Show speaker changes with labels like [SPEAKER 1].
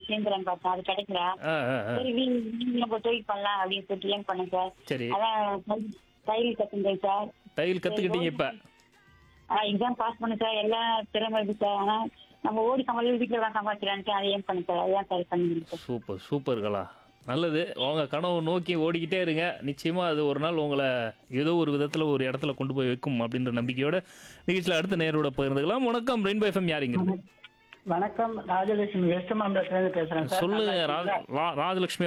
[SPEAKER 1] சேர்ந்துறேன் பார்த்தேன் அது கிடைக்கல
[SPEAKER 2] ஆ ஆ ஆ
[SPEAKER 1] சரி நீ நீங்க நம்ம தொழில் பண்ணலாம் அப்படின்னு சொல்லிட்டு ஏன் பண்ணேன் சார்
[SPEAKER 2] சரி
[SPEAKER 1] அதான் தையல் கத்துட்டேன் சார்
[SPEAKER 2] தையல் கற்றுக்கிட்டீங்க இப்போ
[SPEAKER 1] எக்ஸாம் பாஸ் பண்ணேன் சார் எல்லாம் திறமை இருக்கு சார் ஆனா நம்ம ஓடி சமாளி வீட்டுல தான் சமாளிக்கிறான்ட்டு அதை ஏன் பண்ணேன் சார் அதான் சார் பண்ணிருக்கேன் சார்
[SPEAKER 2] சூப்பர் சூப்பர்களா நல்லது உங்க கனவு நோக்கி ஓடிக்கிட்டே இருங்க நிச்சயமா அது ஒரு நாள் உங்களை ஏதோ ஒரு விதத்துல ஒரு இடத்துல கொண்டு போய் வைக்கும் அப்படின்ற நம்பிக்கையோட நிகழ்ச்சியில் அடுத்த நேரோட பகிர்ந்துக்கலாம் வணக்கம் ரெயின்போ எஃப்எம் யாரிங்க
[SPEAKER 3] வணக்கம் ராஜலட்சுமி வெஸ்ட் மாம்பலத்துல இருந்து பேசுறேன் சார்
[SPEAKER 2] சொல்லுங்க ராஜ- ரா- ராஜலட்சுமி